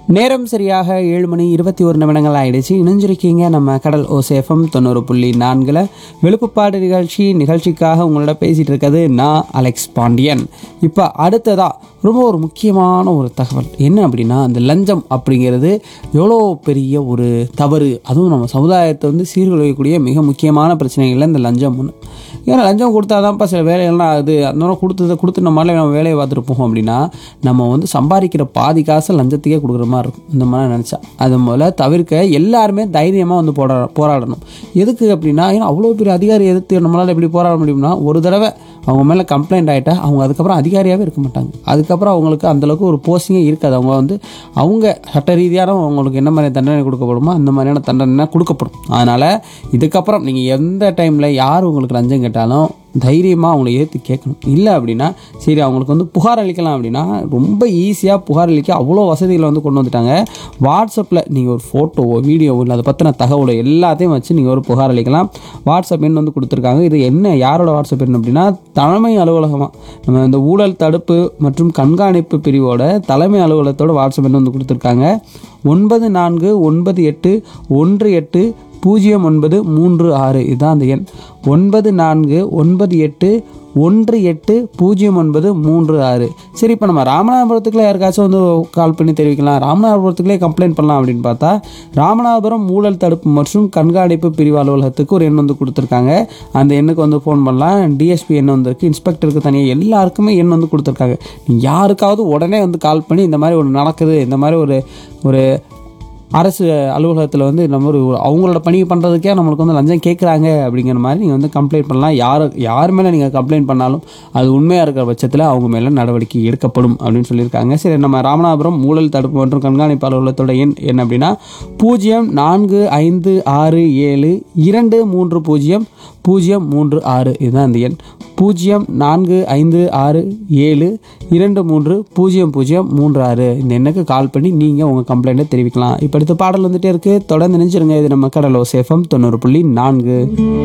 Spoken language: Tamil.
நேரம் சரியாக ஏழு மணி இருபத்தி ஒரு நிமிடங்கள் ஆயிடுச்சு இணைஞ்சிருக்கீங்க நம்ம கடல் ஓசேஃபம் தொண்ணூறு புள்ளி நான்கில் விழுப்புப்பாடு நிகழ்ச்சி நிகழ்ச்சிக்காக உங்களோட பேசிகிட்டு இருக்கிறது நான் அலெக்ஸ் பாண்டியன் இப்போ அடுத்ததா ரொம்ப ஒரு முக்கியமான ஒரு தகவல் என்ன அப்படின்னா அந்த லஞ்சம் அப்படிங்கிறது எவ்வளோ பெரிய ஒரு தவறு அதுவும் நம்ம சமுதாயத்தை வந்து சீர்குலைக்கக்கூடிய மிக முக்கியமான பிரச்சனைகளில் இந்த லஞ்சம் ஒன்று ஏன்னா லஞ்சம் கொடுத்தாதான்ப்பா சில வேலைகள்லாம் ஆகுது அதனால கொடுத்ததை கொடுத்து நம்மளால நம்ம வேலையை பார்த்துட்டு போவோம் அப்படின்னா நம்ம வந்து சம்பாதிக்கிற பாதி காசை லஞ்சத்துக்கே கொடுக்குற மாதிரி இருக்கும் இந்த மாதிரி நினச்சா அது போல் தவிர்க்க எல்லாருமே தைரியமாக வந்து போரா போராடணும் எதுக்கு அப்படின்னா ஏன்னா அவ்வளோ பெரிய அதிகாரி எதிர்த்து நம்மளால் எப்படி போராட முடியும்னா ஒரு தடவை அவங்க மேலே கம்ப்ளைண்ட் ஆகிட்டா அவங்க அதுக்கப்புறம் அதிகாரியாகவே இருக்க மாட்டாங்க அதுக்கப்புறம் அவங்களுக்கு அந்தளவுக்கு ஒரு போஸ்டிங்கே இருக்காது அவங்க வந்து அவங்க சட்ட ரீதியான அவங்களுக்கு என்ன மாதிரி தண்டனை கொடுக்கப்படுமோ அந்த மாதிரியான தண்டனை கொடுக்கப்படும் அதனால் இதுக்கப்புறம் நீங்கள் எந்த டைமில் யார் உங்களுக்கு லஞ்சம் கேட்டாலும் தைரியமாக அவங்கள ஏற்று கேட்கணும் இல்லை அப்படின்னா சரி அவங்களுக்கு வந்து புகார் அளிக்கலாம் அப்படின்னா ரொம்ப ஈஸியாக புகார் அளிக்க அவ்வளோ வசதிகளை வந்து கொண்டு வந்துட்டாங்க வாட்ஸ்அப்பில் நீங்கள் ஒரு ஃபோட்டோவோ வீடியோவோ இல்லை அதை பற்றின தகவலோ எல்லாத்தையும் வச்சு நீங்கள் ஒரு புகார் அளிக்கலாம் வாட்ஸ்அப் எண் வந்து கொடுத்துருக்காங்க இது என்ன யாரோட வாட்ஸ்அப் எண் அப்படின்னா தலைமை அலுவலகமாக நம்ம இந்த ஊழல் தடுப்பு மற்றும் கண்காணிப்பு பிரிவோட தலைமை அலுவலகத்தோட வாட்ஸ்அப் எண் வந்து கொடுத்துருக்காங்க ஒன்பது நான்கு ஒன்பது எட்டு ஒன்று எட்டு பூஜ்ஜியம் ஒன்பது மூன்று ஆறு இதுதான் அந்த எண் ஒன்பது நான்கு ஒன்பது எட்டு ஒன்று எட்டு பூஜ்ஜியம் ஒன்பது மூன்று ஆறு சரி இப்போ நம்ம ராமநாதபுரத்துக்குள்ள யாருக்காச்சும் வந்து கால் பண்ணி தெரிவிக்கலாம் ராமநாதபுரத்துக்குள்ளே கம்ப்ளைண்ட் பண்ணலாம் அப்படின்னு பார்த்தா ராமநாதபுரம் ஊழல் தடுப்பு மற்றும் கண்காணிப்பு பிரிவு அலுவலகத்துக்கு ஒரு எண் வந்து கொடுத்துருக்காங்க அந்த எண்ணுக்கு வந்து ஃபோன் பண்ணலாம் டிஎஸ்பி எண் வந்திருக்கு இன்ஸ்பெக்டருக்கு தனியாக எல்லாருக்குமே எண் வந்து கொடுத்துருக்காங்க நீங்கள் யாருக்காவது உடனே வந்து கால் பண்ணி இந்த மாதிரி ஒன்று நடக்குது இந்த மாதிரி ஒரு ஒரு அரசு அலுவலகத்தில் வந்து நம்ம ஒரு அவங்களோட பணி பண்ணுறதுக்கே நம்மளுக்கு வந்து லஞ்சம் கேட்குறாங்க அப்படிங்கிற மாதிரி நீங்கள் வந்து கம்ப்ளைண்ட் பண்ணலாம் யார் யார் மேலே நீங்கள் கம்ப்ளைண்ட் பண்ணாலும் அது உண்மையாக இருக்கிற பட்சத்தில் அவங்க மேலே நடவடிக்கை எடுக்கப்படும் அப்படின்னு சொல்லியிருக்காங்க சரி நம்ம ராமநாதபுரம் ஊழல் தடுப்பு மற்றும் கண்காணிப்பு அலுவலகத்தோட எண் என்ன அப்படின்னா பூஜ்ஜியம் நான்கு ஐந்து ஆறு ஏழு இரண்டு மூன்று பூஜ்ஜியம் பூஜ்ஜியம் மூன்று ஆறு இதுதான் இந்த எண் பூஜ்ஜியம் நான்கு ஐந்து ஆறு ஏழு இரண்டு மூன்று பூஜ்ஜியம் பூஜ்ஜியம் மூன்று ஆறு இந்த எண்ணுக்கு கால் பண்ணி நீங்கள் உங்கள் கம்ப்ளைண்ட்டை தெரிவிக்கலாம் இப்போ அடுத்த பாடல் வந்துட்டே இருக்குது தொடர்ந்து நினைச்சிருங்க இது நம்ம கடலோ சேஃபம் தொண்ணூறு புள்ளி நான்கு